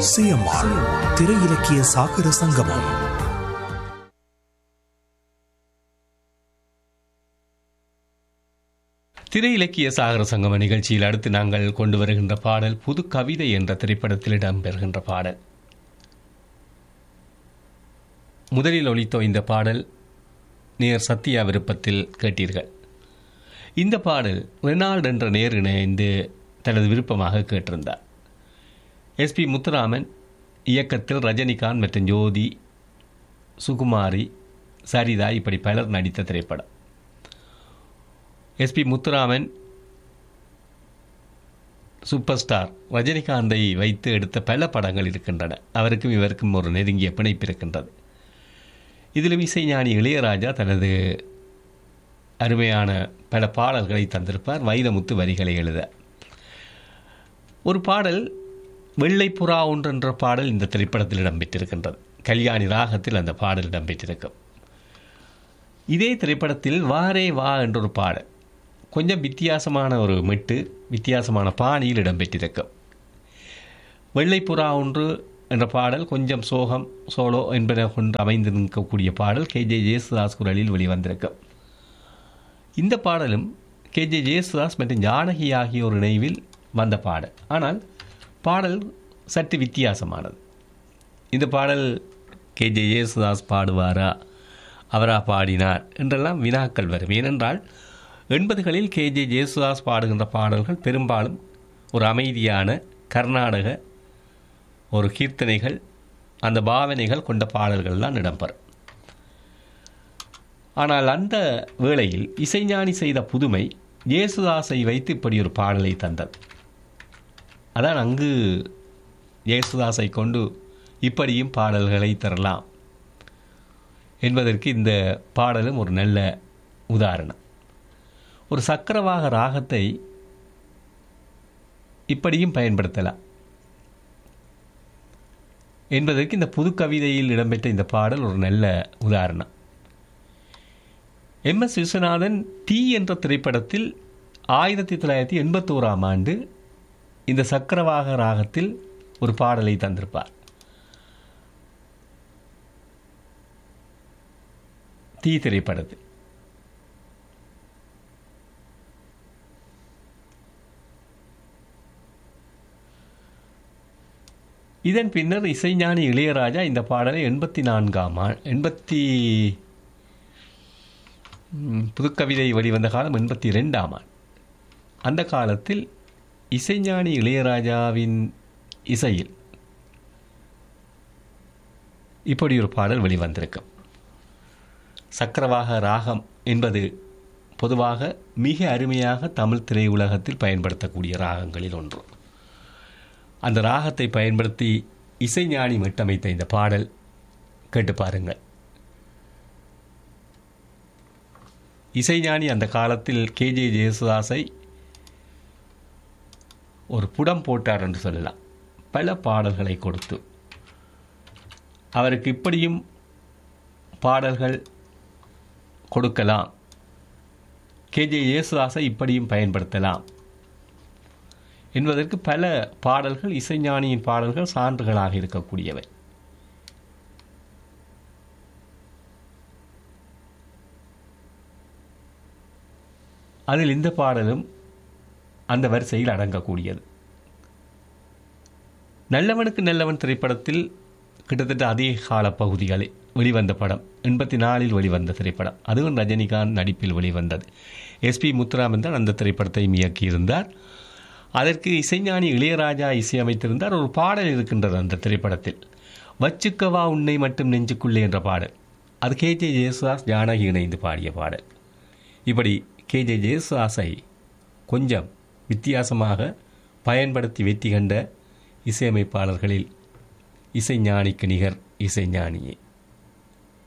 CMR திரை இலக்கிய சாகர சங்கமம் திரை இலக்கிய சாகர சங்கம நிகழ்ச்சியில் அடுத்து நாங்கள் கொண்டு வருகின்ற பாடல் புது கவிதை என்ற திரைப்படத்தில் இடம்பெறுகின்ற பாடல் முதலில் ஒலித்தோ இந்த பாடல் நேர் சத்யா விருப்பத்தில் கேட்டீர்கள் இந்த பாடல் ரெனால்ட் என்ற நேர் இணைந்து தனது விருப்பமாக கேட்டிருந்தார் எஸ்பி முத்துராமன் இயக்கத்தில் ரஜினிகாந்த் மற்றும் ஜோதி சுகுமாரி சரிதா இப்படி பலர் நடித்த திரைப்படம் எஸ்பி முத்துராமன் சூப்பர் ஸ்டார் ரஜினிகாந்தை வைத்து எடுத்த பல படங்கள் இருக்கின்றன அவருக்கும் இவருக்கும் ஒரு நெருங்கிய பிணைப்பு இருக்கின்றது இதிலும் இசைஞானி இளையராஜா தனது அருமையான பல பாடல்களை தந்திருப்பார் வைரமுத்து வரிகளை எழுத ஒரு பாடல் வெள்ளை புறா ஒன்று என்ற பாடல் இந்த திரைப்படத்தில் இடம்பெற்றிருக்கின்றது கல்யாணி ராகத்தில் அந்த பாடல் இடம்பெற்றிருக்கும் இதே திரைப்படத்தில் வாரே வா என்ற ஒரு பாடல் கொஞ்சம் வித்தியாசமான ஒரு மெட்டு வித்தியாசமான பாணியில் இடம்பெற்றிருக்கும் வெள்ளைப்புறா ஒன்று என்ற பாடல் கொஞ்சம் சோகம் சோலோ என்பதை கொண்டு அமைந்து நிற்கக்கூடிய பாடல் கே ஜே ஜேசுதாஸ் குரலில் வெளிவந்திருக்கும் இந்த பாடலும் கே ஜே ஜேசுதாஸ் மற்றும் ஜானகி ஆகியோர் இணைவில் வந்த பாடல் ஆனால் பாடல் சற்று வித்தியாசமானது இந்த பாடல் கே ஜே ஜேசுதாஸ் பாடுவாரா அவரா பாடினார் என்றெல்லாம் வினாக்கள் வரும் ஏனென்றால் எண்பதுகளில் கே ஜே ஜேசுதாஸ் பாடுகின்ற பாடல்கள் பெரும்பாலும் ஒரு அமைதியான கர்நாடக ஒரு கீர்த்தனைகள் அந்த பாவனைகள் கொண்ட பாடல்கள் தான் இடம்பெறும் ஆனால் அந்த வேளையில் இசைஞானி செய்த புதுமை ஜேசுதாஸை வைத்து இப்படி ஒரு பாடலை தந்தது அதான் அங்கு ஜேசுதாஸை கொண்டு இப்படியும் பாடல்களை தரலாம் என்பதற்கு இந்த பாடலும் ஒரு நல்ல உதாரணம் ஒரு சக்கரவாக ராகத்தை இப்படியும் பயன்படுத்தலாம் என்பதற்கு இந்த புது கவிதையில் இடம்பெற்ற இந்த பாடல் ஒரு நல்ல உதாரணம் எம் எஸ் விஸ்வநாதன் தீ என்ற திரைப்படத்தில் ஆயிரத்தி தொள்ளாயிரத்தி எண்பத்தோராம் ஆண்டு இந்த சக்கரவாக ராகத்தில் ஒரு பாடலை தந்திருப்பார் தீ திரைப்படத்தில் இதன் பின்னர் இசைஞானி இளையராஜா இந்த பாடலை எண்பத்தி நான்காம் ஆ எண்பத்தி புதுக்கவிதை வெளிவந்த காலம் எண்பத்தி ரெண்டாம் ஆண்டு அந்த காலத்தில் இசைஞானி இளையராஜாவின் இசையில் இப்படி ஒரு பாடல் வெளிவந்திருக்கும் சக்கரவாக ராகம் என்பது பொதுவாக மிக அருமையாக தமிழ் திரையுலகத்தில் பயன்படுத்தக்கூடிய ராகங்களில் ஒன்று அந்த ராகத்தை பயன்படுத்தி இசைஞானி மீட்டமைத்த இந்த பாடல் கேட்டு பாருங்கள் இசைஞானி அந்த காலத்தில் கேஜே ஜெயசுதாஸை ஒரு புடம் போட்டார் என்று சொல்லலாம் பல பாடல்களை கொடுத்து அவருக்கு இப்படியும் பாடல்கள் கொடுக்கலாம் கேஜே யேசுதாஸை இப்படியும் பயன்படுத்தலாம் என்பதற்கு பல பாடல்கள் இசைஞானியின் பாடல்கள் சான்றுகளாக இருக்கக்கூடியவை அதில் இந்த பாடலும் அந்த வரிசையில் அடங்கக்கூடியது நல்லவனுக்கு நல்லவன் திரைப்படத்தில் கிட்டத்தட்ட அதே கால பகுதிகளில் வெளிவந்த படம் எண்பத்தி நாலில் வெளிவந்த திரைப்படம் அதுவும் ரஜினிகாந்த் நடிப்பில் வெளிவந்தது எஸ்பி முத்துராமன் தான் அந்த திரைப்படத்தை இயக்கியிருந்தார் அதற்கு இசைஞானி இளையராஜா இசையமைத்திருந்தார் ஒரு பாடல் இருக்கின்றது அந்த திரைப்படத்தில் வச்சுக்கவா உன்னை மட்டும் நெஞ்சுக்குள்ளே என்ற பாடல் அது கே ஜே ஜேசுதாஸ் ஜானகி இணைந்து பாடிய பாடல் இப்படி கே ஜே ஜேசுதாஸை கொஞ்சம் வித்தியாசமாக பயன்படுத்தி வெற்றி கண்ட இசையமைப்பாளர்களில் இசைஞானிக்கு நிகர் இசைஞானியே